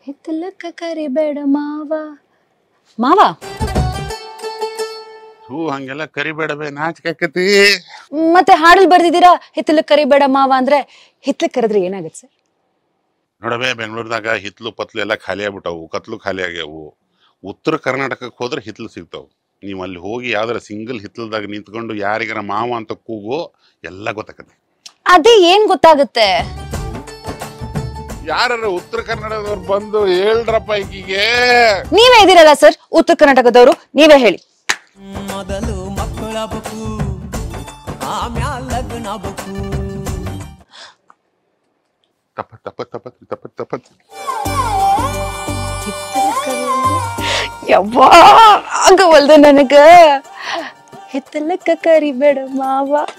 ಹಿತ್ತಲಕ್ಕ ಕರಿಬೇಡ ಮಾವ ಮಾವ ಹೂ ಹಂಗೆಲ್ಲ ಕರಿಬೇಡಬೇ ನಾಚಿಕೆ ಆಕತಿ ಮತ್ತೆ ಹಾಡಲ್ ಬರ್ದಿದ್ದೀರಾ ಹಿತ್ತಲಕ್ ಕರಿಬೇಡ ಮಾವ ಅಂದ್ರೆ ಹಿತ್ತಲಕ್ ಕರೆದ್ರೆ ಏನಾಗತ್ತೆ ಸರ್ ನೋಡಬೇ ಬೆಂಗಳೂರದಾಗ ಹಿತ್ಲು ಪತ್ಲು ಎಲ್ಲ ಖಾಲಿ ಆಗ್ಬಿಟ್ಟವು ಕತ್ಲು ಖಾಲಿ ಆಗ್ಯಾವು ಉತ್ತರ ಕರ್ನಾಟಕಕ್ಕೆ ಹೋದ್ರೆ ಹಿತ್ಲು ಸಿಗ್ತಾವು ನೀವು ಅಲ್ಲಿ ಹೋಗಿ ಯಾವ್ದಾರ ಸಿಂಗಲ್ ಹಿತ್ಲದಾಗ ನಿಂತ್ಕೊಂಡು ಯಾರಿಗಾರ ಮಾವ ಅಂತ ಕೂಗು ಎಲ್ಲ ಗೊತ್ತಾಕತಿ ಅದೇ ಏನ್ ಗೊತ್ತಾಗುತ್ತೆ ಯಾರ ಉತ್ತರ ಕನ್ನಡದವ್ರು ಬಂದು ಹೇಳ್ರಪ್ಪ ಈಗಿಗೆ ನೀವೇ ಇದೀರಲ್ಲ ಸರ್ ಉತ್ತರ ಕರ್ನಾಟಕದವರು ನೀವೇ ಹೇಳಿ ಮೊದಲು ಮಕ್ಕಳಬೇಕು ಆಮ್ಯಾಲ ಲಗ್ನಬೇಕು ತಪ್ಪ ತಪ್ಪ ತಪ್ಪ ತಪ್ಪ ತಪ್ಪ ಯವ್ವಾ ಆಗವಲ್ದು ನನಗ ಹಿತ್ತಲಕ್ಕ ಕರಿಬೇಡ ಮಾವ